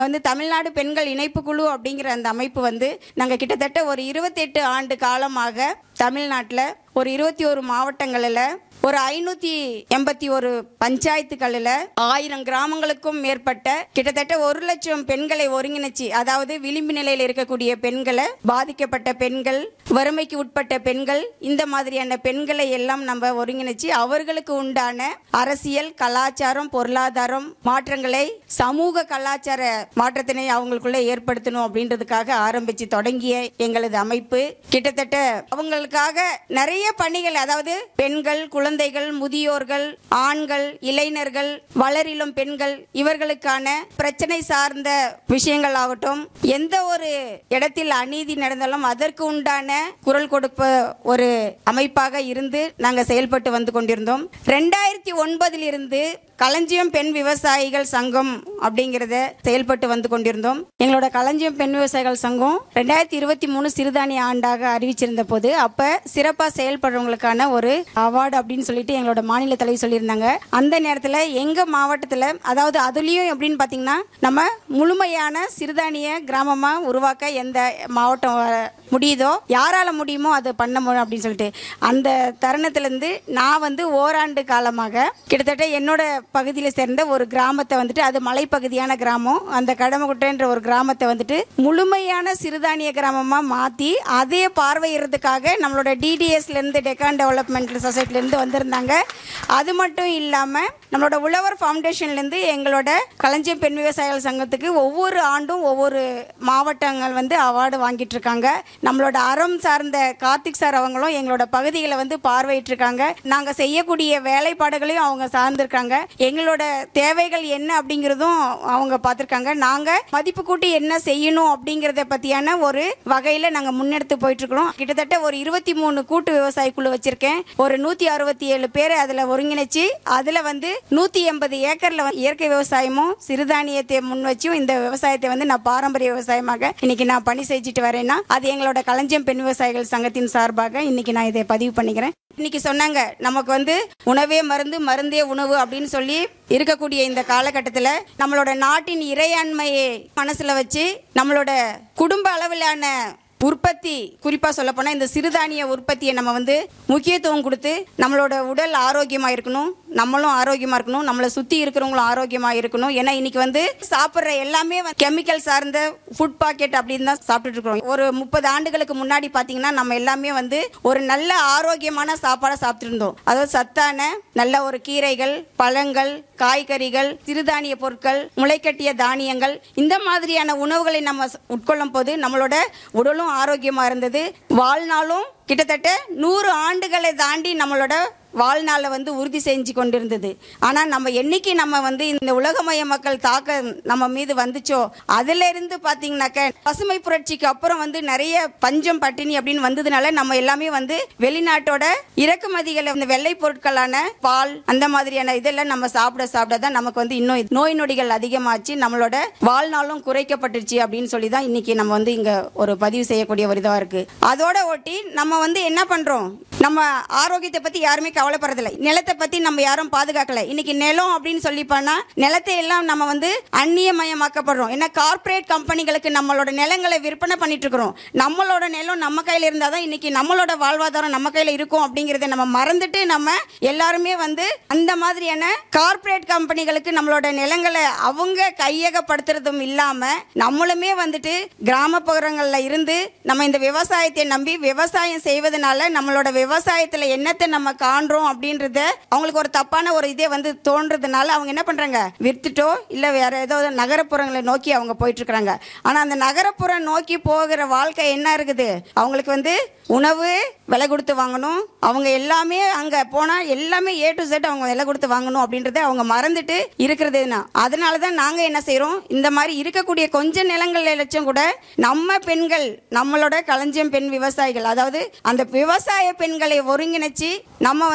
வந்து தமிழ்நாடு பெண்கள் இணைப்பு குழு அப்படிங்கிற அந்த அமைப்பு வந்து நாங்கள் கிட்டத்தட்ட ஒரு இருபத்தெட்டு ஆண்டு காலமாக தமிழ்நாட்டில் ஒரு இருபத்தி ஒரு மாவட்டங்களில் ஒரு ஐநூற்றி எண்பத்தி ஒரு பஞ்சாயத்துகளில் ஆயிரம் கிராமங்களுக்கும் மேற்பட்ட கிட்டத்தட்ட ஒரு லட்சம் பெண்களை ஒருங்கிணைச்சு அதாவது விளிம்பு நிலையில் இருக்கக்கூடிய பெண்களை பாதிக்கப்பட்ட பெண்கள் வறுமைக்கு உட்பட்ட பெண்கள் இந்த மாதிரியான பெண்களை எல்லாம் நம்ம ஒருங்கிணைச்சு அவர்களுக்கு உண்டான அரசியல் கலாச்சாரம் பொருளாதாரம் மாற்றங்களை சமூக கலாச்சார மாற்றத்தினை அவங்களுக்குள்ள ஏற்படுத்தணும் அப்படின்றதுக்காக ஆரம்பிச்சு தொடங்கிய எங்களது அமைப்பு கிட்டத்தட்ட அவங்களுக்காக நிறைய பணிகள் அதாவது பெண்கள் குழந்தைகள் முதியோர்கள் ஆண்கள் இளைஞர்கள் வளரிலும் பெண்கள் இவர்களுக்கான பிரச்சனை சார்ந்த விஷயங்கள் ஆகட்டும் எந்த ஒரு இடத்தில் அநீதி நடந்தாலும் அதற்கு உண்டான குரல் கொடுப்ப ஒரு அமைப்பாக இருந்து நாங்கள் செயல்பட்டு வந்து கொண்டிருந்தோம் ரெண்டாயிரத்தி ஒன்பதில் இருந்து களஞ்சியம் பெண் விவசாயிகள் சங்கம் அப்படிங்கிறத செயல்பட்டு வந்து கொண்டிருந்தோம் எங்களோட களஞ்சியம் பெண் விவசாயிகள் சங்கம் ரெண்டாயிரத்தி இருபத்தி மூணு சிறுதானிய ஆண்டாக அறிவிச்சிருந்த போது அப்ப சிறப்பா செயல்படுறவங்களுக்கான ஒரு அவார்டு அப்படின்னு சொல்லிட்டு எங்களோட மாநில தலைவர் சொல்லியிருந்தாங்க அந்த நேரத்தில் எங்க மாவட்டத்தில் அதாவது அதுலயும் எப்படின்னு பார்த்தீங்கன்னா நம்ம முழுமையான சிறுதானிய கிராமமா உருவாக்க எந்த மாவட்டம் வ- முடியுதோ யாரால முடியுமோ அதை பண்ண முடியும் அப்படின்னு சொல்லிட்டு அந்த தருணத்திலேருந்து நான் வந்து ஓராண்டு காலமாக கிட்டத்தட்ட என்னோட பகுதியில் சேர்ந்த ஒரு கிராமத்தை வந்துட்டு அது மலைப்பகுதியான கிராமம் அந்த கடமகுட்டைன்ற ஒரு கிராமத்தை வந்துட்டு முழுமையான சிறுதானிய கிராமமாக மாற்றி அதே பார்வையிடுறதுக்காக நம்மளோட டிடிஎஸ்ல இருந்து டெக்கான் டெவலப்மெண்ட் சொசைட்டில இருந்து வந்திருந்தாங்க அது மட்டும் இல்லாமல் நம்மளோட உழவர் ஃபவுண்டேஷன்லேருந்து எங்களோட களஞ்சியம் பெண் விவசாயிகள் சங்கத்துக்கு ஒவ்வொரு ஆண்டும் ஒவ்வொரு மாவட்டங்கள் வந்து அவார்டு வாங்கிட்டு இருக்காங்க நம்மளோட அறம் சார்ந்த கார்த்திக் சார் அவங்களும் எங்களோட பகுதிகளை வந்து பார்வையிட்டு இருக்காங்க நாங்கள் செய்யக்கூடிய வேலைப்பாடுகளையும் அவங்க சார்ந்திருக்காங்க எங்களோட தேவைகள் என்ன அப்படிங்கிறதும் அவங்க பார்த்துருக்காங்க நாங்கள் மதிப்பு கூட்டி என்ன செய்யணும் அப்படிங்கிறத பற்றியான ஒரு வகையில் நாங்கள் முன்னெடுத்து போயிட்டு இருக்கிறோம் கிட்டத்தட்ட ஒரு இருபத்தி மூணு கூட்டு விவசாய குழு வச்சிருக்கேன் ஒரு நூற்றி அறுபத்தி ஏழு பேர் அதில் ஒருங்கிணைச்சு அதில் வந்து நூற்றி எண்பது ஏக்கரில் வந்து இயற்கை விவசாயமும் சிறுதானியத்தை முன் வச்சும் இந்த விவசாயத்தை வந்து நான் பாரம்பரிய விவசாயமாக இன்னைக்கு நான் பணி செஞ்சுட்டு வரேன்னா அது எங்களோட களஞ்சியம் பெண் விவசாயிகள் சங்கத்தின் சார்பாக இன்னைக்கு நான் இதை பதிவு பண்ணிக்கிறேன் இன்னைக்கு சொன்னாங்க நமக்கு வந்து உணவே மருந்து மருந்தே உணவு அப்படின்னு சொல்லி இருக்கக்கூடிய இந்த காலகட்டத்தில் நம்மளோட நாட்டின் இறையாண்மையை மனசுல வச்சு நம்மளோட குடும்ப அளவிலான உற்பத்தி குறிப்பாக சொல்ல போனால் இந்த சிறுதானிய உற்பத்தியை நம்ம வந்து முக்கியத்துவம் கொடுத்து நம்மளோட உடல் ஆரோக்கியமாக இருக்கணும் நம்மளும் ஆரோக்கியமாக இருக்கணும் நம்மளை சுற்றி இருக்கிறவங்களும் ஆரோக்கியமாக இருக்கணும் ஏன்னா இன்னைக்கு வந்து சாப்பிட்ற எல்லாமே கெமிக்கல் சார்ந்த ஃபுட் பாக்கெட் அப்படின்னு தான் சாப்பிட்டுட்டு இருக்கிறோம் ஒரு முப்பது ஆண்டுகளுக்கு முன்னாடி பார்த்தீங்கன்னா நம்ம எல்லாமே வந்து ஒரு நல்ல ஆரோக்கியமான சாப்பாடை சாப்பிட்டு இருந்தோம் அதாவது சத்தான நல்ல ஒரு கீரைகள் பழங்கள் காய்கறிகள் சிறுதானிய பொருட்கள் முளைக்கட்டிய தானியங்கள் இந்த மாதிரியான உணவுகளை நம்ம ச- உட்கொள்ளும் போது நம்மளோட உடலும் ஆரோக்கியமா இருந்தது வாழ்நாளும் கிட்டத்தட்ட நூறு ஆண்டுகளை தாண்டி நம்மளோட வாழ்நாளை வந்து உறுதி செஞ்சு கொண்டிருந்தது ஆனால் நம்ம என்னைக்கு நம்ம வந்து இந்த உலகமய மக்கள் தாக்க நம்ம மீது வந்துச்சோ அதுல இருந்து பார்த்தீங்கன்னாக்க பசுமை புரட்சிக்கு அப்புறம் வந்து நிறைய பஞ்சம் பட்டினி அப்படின்னு வந்ததுனால நம்ம எல்லாமே வந்து வெளிநாட்டோட இறக்குமதிகளை இந்த வெள்ளை பொருட்களான பால் அந்த மாதிரியான இதெல்லாம் நம்ம சாப்பிட சாப்பிட தான் நமக்கு வந்து இன்னும் நோய் நொடிகள் அதிகமாச்சு நம்மளோட வாழ்நாளும் குறைக்கப்பட்டுருச்சு அப்படின்னு சொல்லி தான் இன்னைக்கு நம்ம வந்து இங்க ஒரு பதிவு செய்யக்கூடிய ஒரு இதாக இருக்கு அதோட ஒட்டி நம்ம வந்து என்ன பண்றோம் நம்ம ஆரோக்கியத்தை பத்தி யாருமே கவலைப்படுறதில்ல நிலத்தை பத்தி நம்ம யாரும் பாதுகாக்கல இன்னைக்கு நிலம் அப்படின்னு சொல்லி பண்ணா நிலத்தை எல்லாம் நம்ம வந்து அந்நியமயமாக்கப்படுறோம் ஏன்னா கார்ப்பரேட் கம்பெனிகளுக்கு நம்மளோட நிலங்களை விற்பனை பண்ணிட்டு இருக்கிறோம் நம்மளோட நிலம் நம்ம கையில இருந்தாதான் இன்னைக்கு நம்மளோட வாழ்வாதாரம் நம்ம கையில இருக்கும் அப்படிங்கறத நம்ம மறந்துட்டு நம்ம எல்லாருமே வந்து அந்த மாதிரியான கார்ப்பரேட் கம்பெனிகளுக்கு நம்மளோட நிலங்களை அவங்க கையகப்படுத்துறதும் இல்லாம நம்மளுமே வந்துட்டு கிராமப்புறங்கள்ல இருந்து நம்ம இந்த விவசாயத்தை நம்பி விவசாயம் செய்வதனால நம்மளோட விவசாயத்துல என்னத்தை நம்ம காண்றோம் அப்படின்றத அவங்களுக்கு ஒரு தப்பான ஒரு இதே வந்து தோன்றதுனால அவங்க என்ன பண்றாங்க வித்துட்டோ இல்ல வேற ஏதோ நகரப்புறங்களை நோக்கி அவங்க போயிட்டு இருக்காங்க ஆனா அந்த நகரப்புறம் நோக்கி போகிற வாழ்க்கை என்ன இருக்குது அவங்களுக்கு வந்து உணவு விலை கொடுத்து வாங்கணும் அவங்க எல்லாமே அங்க போனா எல்லாமே ஏ டு செட் அவங்க விலை கொடுத்து வாங்கணும் அப்படின்றத அவங்க மறந்துட்டு இருக்கிறதுனா அதனால தான் நாங்க என்ன செய்றோம் இந்த மாதிரி இருக்கக்கூடிய கொஞ்ச நிலங்கள் லட்சம் கூட நம்ம பெண்கள் நம்மளோட களஞ்சியம் பெண் விவசாயிகள் அதாவது அந்த விவசாய பெண்களை ஒருங்கிணைச்சு நம்ம வந்து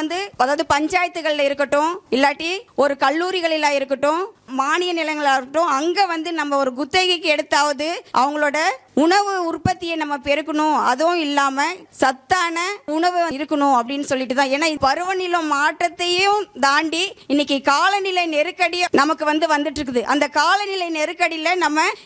வந்து அதாவது பஞ்சாயத்துகள்ல இருக்கட்டும் இல்லாட்டி ஒரு கல்லூரிகளில இருக்கட்டும் மானிய நிலங்களா இருக்கட்டும் அங்க வந்து நம்ம ஒரு குத்தகைக்கு எடுத்தாவது அவங்களோட உணவு உற்பத்தியை நம்ம பெருக்கணும் அதுவும் இல்லாம சத்தான உணவு இருக்கணும் அப்படின்னு சொல்லிட்டு தான் ஏன்னா இது பருவநிலை மாற்றத்தையும் தாண்டி இன்னைக்கு காலநிலை நெருக்கடி நமக்கு வந்து வந்துட்டு இருக்குது அந்த காலநிலை நெருக்கடியில நம்ம